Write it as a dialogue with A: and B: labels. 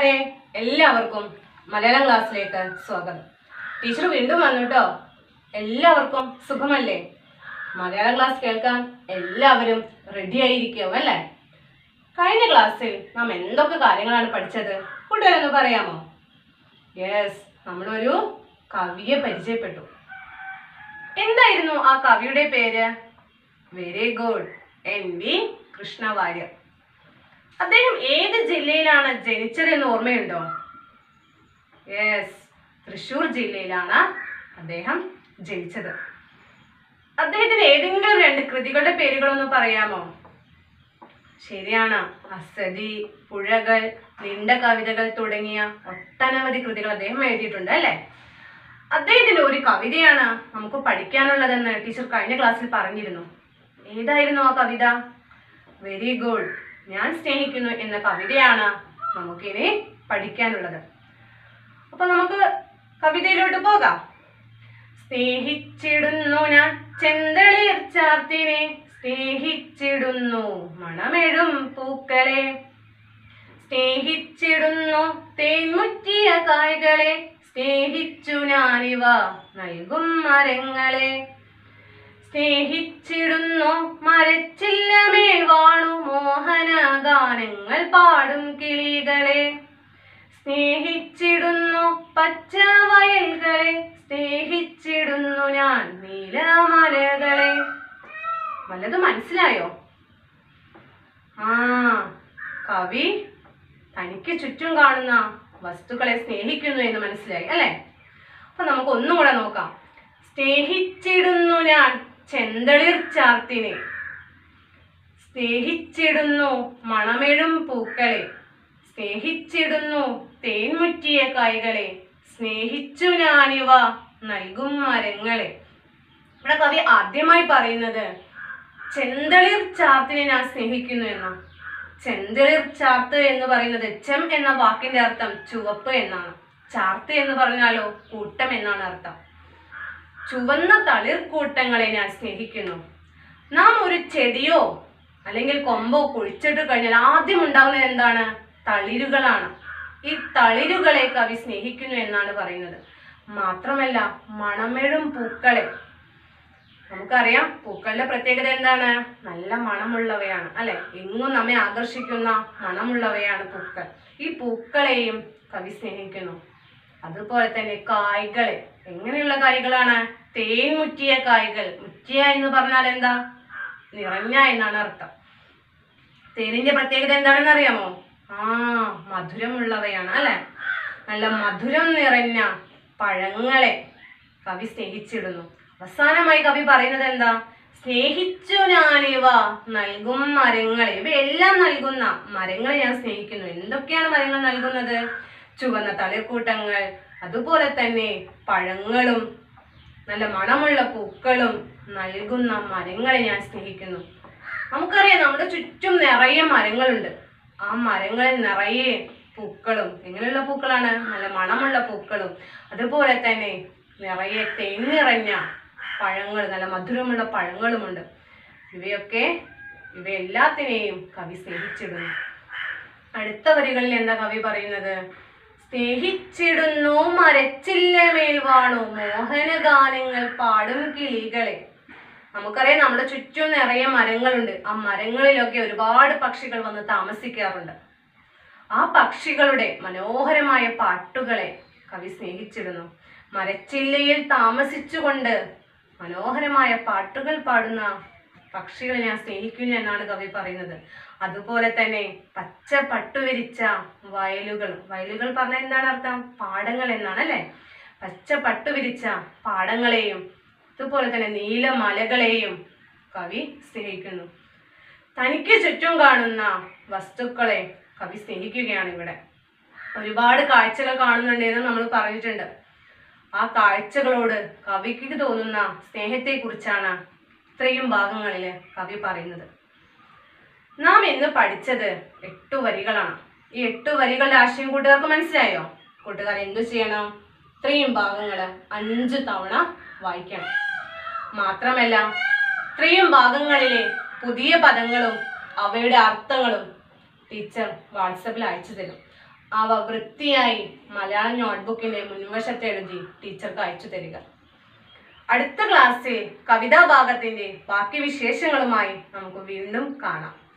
A: കൂട്ടുകാരെ എല്ലാവർക്കും മലയാളം ക്ലാസ്സിലേക്ക് സ്വാഗതം ടീച്ചർ വീണ്ടും വന്നു കേട്ടോ എല്ലാവർക്കും സുഖമല്ലേ മലയാളം ക്ലാസ് കേൾക്കാൻ എല്ലാവരും റെഡി ആയിരിക്കും അല്ലേ കഴിഞ്ഞ ക്ലാസ്സിൽ നാം എന്തൊക്കെ കാര്യങ്ങളാണ് പഠിച്ചത് കൂട്ടുകാരൊന്ന് പറയാമോ യെസ് നമ്മളൊരു കവിയെ പരിചയപ്പെട്ടു എന്തായിരുന്നു ആ കവിയുടെ പേര് very good N V Krishna Warrier അദ്ദേഹം ഏത് ജില്ലയിലാണ് ജനിച്ചതെന്ന് ഓർമ്മയുണ്ടോ യെസ് തൃശൂർ ജില്ലയിലാണ് അദ്ദേഹം ജനിച്ചത് അദ്ദേഹത്തിന് ഏതെങ്കിലും രണ്ട് കൃതികളുടെ പേരുകളൊന്ന് പറയാമോ ശരിയാണ് അസതി പുഴകൾ നീണ്ട കവിതകൾ തുടങ്ങിയ ഒട്ടനവധി കൃതികൾ അദ്ദേഹം എഴുതിയിട്ടുണ്ട് അല്ലേ അദ്ദേഹത്തിന്റെ ഒരു കവിതയാണ് നമുക്ക് പഠിക്കാനുള്ളതെന്ന് ടീച്ചർ കഴിഞ്ഞ ക്ലാസ്സിൽ പറഞ്ഞിരുന്നു ഏതായിരുന്നു ആ കവിത വെരി ഗുഡ് ഞാൻ സ്നേഹിക്കുന്നു എന്ന കവിതയാണ് നമുക്കിനി പഠിക്കാനുള്ളത് അപ്പൊ നമുക്ക് കവിതയിലോട്ട് പോകാം സ്നേഹിച്ചിടുന്നു ഞാൻ ചെന്തളിർ ചാർത്തിനെ സ്നേഹിച്ചിടുന്നു മണമെഴും പൂക്കളെ സ്നേഹിച്ചിടുന്നു തേൻമുറ്റിയ കായ്കളെ സ്നേഹിച്ചു ഞാനിവ നൽകും മരങ്ങളെ സ്നേഹിച്ചിടുന്നു മരച്ചില്ലമേൽ വാണു മോഹന ഗാനങ്ങൾ പാടും കിളികളെ സ്നേഹിച്ചിടുന്നു പച്ച വയൽകളെ സ്നേഹിച്ചിടുന്നു ഞാൻ നീലമലകളെ വല്ലത് മനസ്സിലായോ ആ കവി തനിക്ക് ചുറ്റും കാണുന്ന വസ്തുക്കളെ സ്നേഹിക്കുന്നു എന്ന് മനസ്സിലായി അല്ലേ അപ്പൊ നമുക്ക് ഒന്നും കൂടെ നോക്കാം സ്നേഹിച്ചിടുന്നു ഞാൻ ചെന്തളിർ ചാർത്തിനെ സ്നേഹിച്ചിടുന്നു മണമെഴും പൂക്കളെ സ്നേഹിച്ചിടുന്നു തേൻമുറ്റിയ കായ്കളെ സ്നേഹിച്ചു ഞാനിവ നൽകും മരങ്ങളെ ഇവിടെ കവി ആദ്യമായി പറയുന്നത് ചെന്തളിർ ചാർത്തിനെ ഞാൻ സ്നേഹിക്കുന്നു എന്നാണ് ചെന്തളിർ ചാർത്ത് എന്ന് പറയുന്നത് ചെം എന്ന വാക്കിന്റെ അർത്ഥം ചുവപ്പ് എന്നാണ് ചാർത്ത് എന്ന് പറഞ്ഞാലോ കൂട്ടം എന്നാണ് അർത്ഥം ചുവന്ന തളിർക്കൂട്ടങ്ങളെ ഞാൻ സ്നേഹിക്കുന്നു നാം ഒരു ചെടിയോ അല്ലെങ്കിൽ കൊമ്പോ കുഴിച്ചിട്ട് കഴിഞ്ഞാൽ ആദ്യം ഉണ്ടാകുന്നത് എന്താണ് തളിരുകളാണ് ഈ തളിരുകളെ കവി സ്നേഹിക്കുന്നു എന്നാണ് പറയുന്നത് മാത്രമല്ല മണമെഴും പൂക്കളെ നമുക്കറിയാം പൂക്കളുടെ പ്രത്യേകത എന്താണ് നല്ല മണമുള്ളവയാണ് അല്ലെ എങ്ങും നമ്മെ ആകർഷിക്കുന്ന മണമുള്ളവയാണ് പൂക്കൾ ഈ പൂക്കളെയും കവി സ്നേഹിക്കുന്നു അതുപോലെ തന്നെ കായ്കളെ എങ്ങനെയുള്ള കായ്കളാണ് തേൻ മുറ്റിയ കായ്കൾ മുറ്റിയ എന്ന് പറഞ്ഞാൽ എന്താ നിറഞ്ഞ എന്നാണ് അർത്ഥം തേനിന്റെ പ്രത്യേകത എന്താണെന്ന് അറിയാമോ ആ മധുരമുള്ളവയാണ് അല്ലെ നല്ല മധുരം നിറഞ്ഞ പഴങ്ങളെ കവി സ്നേഹിച്ചിടുന്നു അവസാനമായി കവി പറയുന്നത് എന്താ സ്നേഹിച്ചു ഞാനിവ നൽകും മരങ്ങളെ ഇവയെല്ലാം നൽകുന്ന മരങ്ങളെ ഞാൻ സ്നേഹിക്കുന്നു എന്തൊക്കെയാണ് മരങ്ങൾ നൽകുന്നത് ചുവന്ന തളിർക്കൂട്ടങ്ങൾ അതുപോലെ തന്നെ പഴങ്ങളും നല്ല മണമുള്ള പൂക്കളും നൽകുന്ന മരങ്ങളെ ഞാൻ സ്നേഹിക്കുന്നു നമുക്കറിയാം നമ്മുടെ ചുറ്റും നിറയെ മരങ്ങളുണ്ട് ആ മരങ്ങളിൽ നിറയെ പൂക്കളും എങ്ങനെയുള്ള പൂക്കളാണ് നല്ല മണമുള്ള പൂക്കളും അതുപോലെ തന്നെ നിറയെ തേൻ നിറഞ്ഞ പഴങ്ങൾ നല്ല മധുരമുള്ള പഴങ്ങളുമുണ്ട് ഇവയൊക്കെ ഇവയെല്ലാത്തിനെയും കവി സ്നേഹിച്ചിടുന്നു അടുത്ത വരികളിൽ എന്താ കവി പറയുന്നത് സ്നേഹിച്ചിടുന്നു മരച്ചില്ല മേൽ വാണു മോഹന ഗാനങ്ങൾ പാടും കിളികളെ നമുക്കറിയാം നമ്മുടെ ചുറ്റും നിറയെ മരങ്ങളുണ്ട് ആ മരങ്ങളിലൊക്കെ ഒരുപാട് പക്ഷികൾ വന്ന് താമസിക്കാറുണ്ട് ആ പക്ഷികളുടെ മനോഹരമായ പാട്ടുകളെ കവി സ്നേഹിച്ചിരുന്നു മരച്ചില്ലയിൽ താമസിച്ചുകൊണ്ട് മനോഹരമായ പാട്ടുകൾ പാടുന്ന പക്ഷികളെ ഞാൻ സ്നേഹിക്കുന്നു എന്നാണ് കവി പറയുന്നത് അതുപോലെ തന്നെ പച്ച പട്ടുവിരിച്ച വയലുകൾ വയലുകൾ പറഞ്ഞ എന്താണ് അർത്ഥം പാടങ്ങൾ എന്നാണ് അല്ലെ പച്ച പട്ടുവിരിച്ച പാടങ്ങളെയും അതുപോലെ തന്നെ നീല മലകളെയും കവി സ്നേഹിക്കുന്നു തനിക്ക് ചുറ്റും കാണുന്ന വസ്തുക്കളെ കവി സ്നേഹിക്കുകയാണ് ഇവിടെ ഒരുപാട് കാഴ്ചകൾ കാണുന്നുണ്ട് എന്ന് നമ്മൾ പറഞ്ഞിട്ടുണ്ട് ആ കാഴ്ചകളോട് കവിക്ക് തോന്നുന്ന സ്നേഹത്തെ കുറിച്ചാണ് ഇത്രയും ഭാഗങ്ങളിൽ കവി പറയുന്നത് നാം ഇന്ന് പഠിച്ചത് എട്ടു വരികളാണ് ഈ എട്ടു വരികളുടെ ആശയം കൂട്ടുകാർക്ക് മനസ്സിലായോ കൂട്ടുകാർ എന്തു ചെയ്യണം ഇത്രയും ഭാഗങ്ങൾ അഞ്ച് തവണ വായിക്കണം മാത്രമല്ല ഇത്രയും ഭാഗങ്ങളിലെ പുതിയ പദങ്ങളും അവയുടെ അർത്ഥങ്ങളും ടീച്ചർ വാട്സപ്പിൽ അയച്ചു തരും അവ വൃത്തിയായി മലയാളം നോട്ട്ബുക്കിന്റെ മുൻവശത്ത് എഴുതി ടീച്ചർക്ക് അയച്ചു തരിക അടുത്ത ക്ലാസ്സിൽ കവിതാ ഭാഗത്തിന്റെ ബാക്കി വിശേഷങ്ങളുമായി നമുക്ക് വീണ്ടും കാണാം